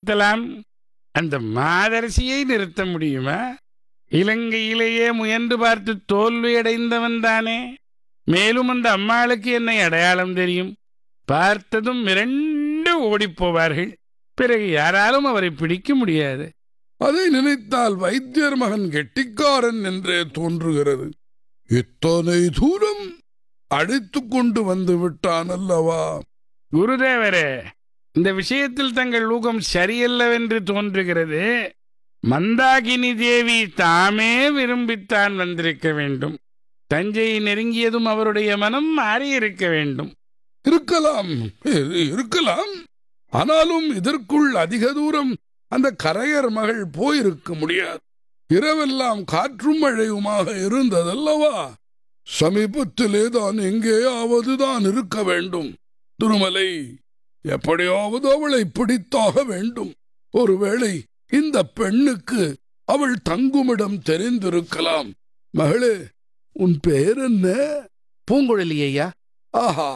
நிறுத்தலாம் அந்த மாதரசியை நிறுத்த முடியுமா இலங்கையிலேயே முயன்று பார்த்து தோல்வியடைந்தவன் தானே மேலும் அந்த அம்மாளுக்கு என்னை அடையாளம் தெரியும் பார்த்ததும் மிரண்டு ஓடிப்போவார்கள் பிறகு யாராலும் அவரை பிடிக்க முடியாது அதை நினைத்தால் வைத்தியர் மகன் கெட்டிக்காரன் என்றே தோன்றுகிறது இத்தனை தூரம் அழைத்துக் கொண்டு வந்து விட்டான் அல்லவா குருதேவரே இந்த விஷயத்தில் தங்கள் ஊகம் சரியல்லவென்று தோன்றுகிறது மந்தாகினி தேவி தாமே விரும்பித்தான் வந்திருக்க வேண்டும் தஞ்சையை நெருங்கியதும் அவருடைய மனம் மாறியிருக்க வேண்டும் இருக்கலாம் இரு- இருக்கலாம் ஆனாலும் இதற்குள் அதிக தூரம் அந்த கரையர் மகள் போயிருக்க முடியாது இரவெல்லாம் காற்றும் மழையுமாக இருந்ததல்லவா சமீபத்திலே தான் எங்கேயாவது தான் இருக்க வேண்டும் திருமலை எப்படியாவது அவளை பிடித்தாக வேண்டும் ஒருவேளை இந்த பெண்ணுக்கு அவள் தங்குமிடம் தெரிந்திருக்கலாம் மகளே உன் பெயர் என்ன பூங்குழலி ஐயா ஆஹா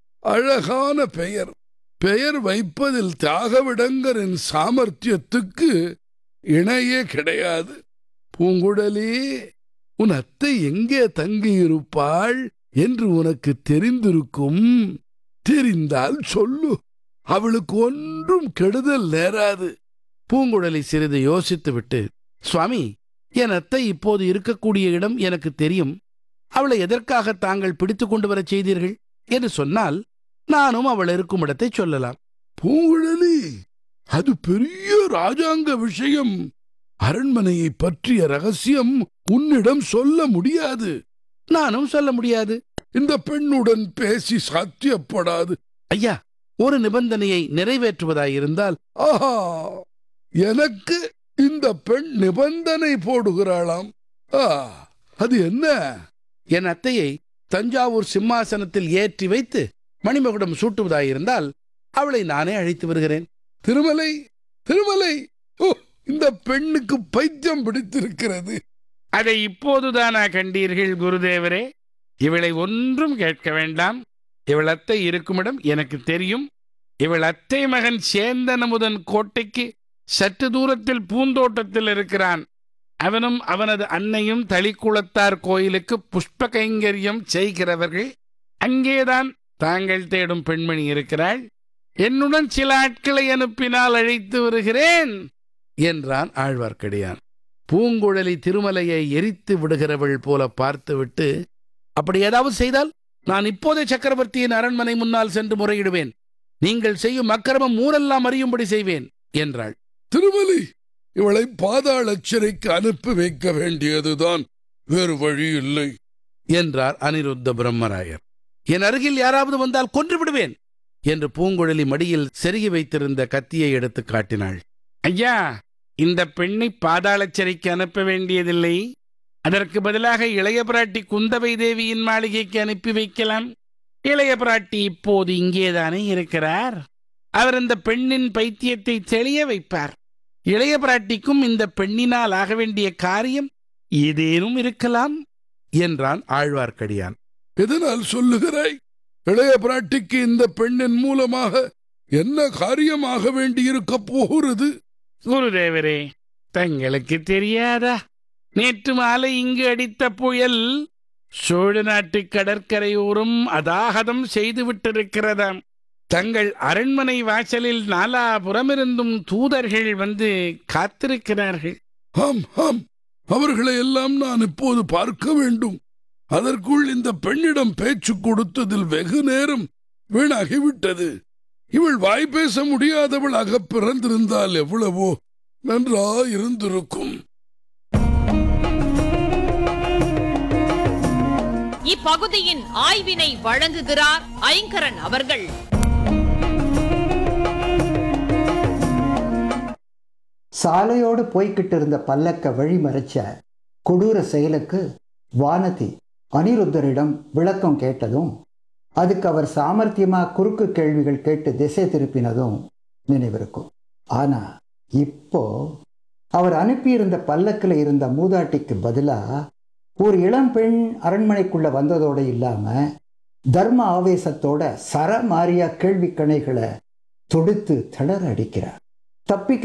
அழகான பெயர் பெயர் வைப்பதில் தியாகவிடங்கரின் சாமர்த்தியத்துக்கு இணையே கிடையாது பூங்குழலி உன் அத்தை எங்கே தங்கியிருப்பாள் என்று உனக்கு தெரிந்திருக்கும் தெரிந்தால் சொல்லு அவளுக்கு ஒன்றும் கெடுதல் நேராது பூங்குழலி சிறிது யோசித்துவிட்டு சுவாமி என் அத்தை இப்போது இருக்கக்கூடிய இடம் எனக்கு தெரியும் அவளை எதற்காக தாங்கள் பிடித்துக் கொண்டு வரச் செய்தீர்கள் என்று சொன்னால் நானும் அவள் இருக்கும் இடத்தை சொல்லலாம் பூங்குழலி அது பெரிய ராஜாங்க விஷயம் அரண்மனையை பற்றிய ரகசியம் உன்னிடம் சொல்ல முடியாது நானும் சொல்ல முடியாது இந்த பெண்ணுடன் பேசி சாத்தியப்படாது ஐயா ஒரு நிபந்தனையை நிறைவேற்றுவதாயிருந்தால் ஆஹா எனக்கு இந்த பெண் நிபந்தனை போடுகிறாளாம் ஆ அது என்ன என் அத்தையை தஞ்சாவூர் சிம்மாசனத்தில் ஏற்றி வைத்து மணிமகுடம் சூட்டுவதாயிருந்தால் அவளை நானே அழைத்து வருகிறேன் திருமலை திருமலை ஓ இந்த பெண்ணுக்கு பைத்தியம் பிடித்திருக்கிறது அதை இப்போதுதானா கண்டீர்கள் குருதேவரே இவளை ஒன்றும் கேட்க வேண்டாம் இவள் அத்தை இருக்குமிடம் எனக்கு தெரியும் இவள் அத்தை மகன் சேந்தன் அமுதன் கோட்டைக்கு சற்று தூரத்தில் பூந்தோட்டத்தில் இருக்கிறான் அவனும் அவனது அன்னையும் தளிக்குளத்தார் கோயிலுக்கு புஷ்ப கைங்கரியம் செய்கிறவர்கள் அங்கேதான் தாங்கள் தேடும் பெண்மணி இருக்கிறாள் என்னுடன் சில ஆட்களை அனுப்பினால் அழைத்து வருகிறேன் என்றான் ஆழ்வார்க்கடியான் பூங்குழலி திருமலையை எரித்து விடுகிறவள் போல பார்த்துவிட்டு அப்படி ஏதாவது செய்தால் நான் இப்போதே சக்கரவர்த்தியின் அரண்மனை முன்னால் சென்று முறையிடுவேன் நீங்கள் செய்யும் அக்கிரமம் ஊரெல்லாம் அறியும்படி செய்வேன் என்றாள் திருமலை இவளை பாதாள சிறைக்கு அனுப்பி வைக்க வேண்டியதுதான் வேறு வழி இல்லை என்றார் அனிருத்த பிரம்மராயர் என் அருகில் யாராவது வந்தால் கொன்று விடுவேன் என்று பூங்குழலி மடியில் செருகி வைத்திருந்த கத்தியை எடுத்து காட்டினாள் ஐயா இந்த பெண்ணை பாதாள சிறைக்கு அனுப்ப வேண்டியதில்லை அதற்கு பதிலாக இளைய பிராட்டி குந்தவை தேவியின் மாளிகைக்கு அனுப்பி வைக்கலாம் இளைய பிராட்டி இப்போது இங்கேதானே இருக்கிறார் அவர் இந்த பெண்ணின் பைத்தியத்தை தெளிய வைப்பார் இளைய பிராட்டிக்கும் இந்த பெண்ணினால் ஆக வேண்டிய காரியம் ஏதேனும் இருக்கலாம் என்றான் ஆழ்வார்க்கடியான் எதனால் சொல்லுகிறாய் இளைய பிராட்டிக்கு இந்த பெண்ணின் மூலமாக என்ன காரியமாக வேண்டியிருக்க போகிறது குருதேவரே தங்களுக்கு தெரியாதா நேற்று மாலை இங்கு அடித்த புயல் சோழ நாட்டு கடற்கரையோரம் அதாகதம் செய்து விட்டிருக்கிறதாம் தங்கள் அரண்மனை வாசலில் நாலாபுறமிருந்தும் தூதர்கள் வந்து காத்திருக்கிறார்கள் ஆம் ஆம் அவர்களை எல்லாம் நான் இப்போது பார்க்க வேண்டும் அதற்குள் இந்த பெண்ணிடம் பேச்சு கொடுத்ததில் வெகு நேரம் வீணாகிவிட்டது இவள் வாய் பேச முடியாதவளாக பிறந்திருந்தால் எவ்வளவோ நன்றா இருந்திருக்கும் இப்பகுதியின் ஆய்வினை வழங்குகிறார் ஐங்கரன் அவர்கள் சாலையோடு போய்கிட்டு இருந்த பல்லக்க வழி மறைச்ச கொடூர செயலுக்கு வானதி அனிருத்தரிடம் விளக்கம் கேட்டதும் அதுக்கு அவர் சாமர்த்தியமா குறுக்கு கேள்விகள் கேட்டு திசை திருப்பினதும் நினைவிருக்கும் ஆனா இப்போ அவர் அனுப்பியிருந்த பல்லக்கில் இருந்த மூதாட்டிக்கு பதிலா ஒரு இளம் பெண் அரண்மனைக்குள்ள வந்ததோடு இல்லாம தர்ம ஆவேசத்தோட சரமாரியா கேள்வி கணைகளை தொடுத்து தளர அடிக்கிறார் தப்பிக்க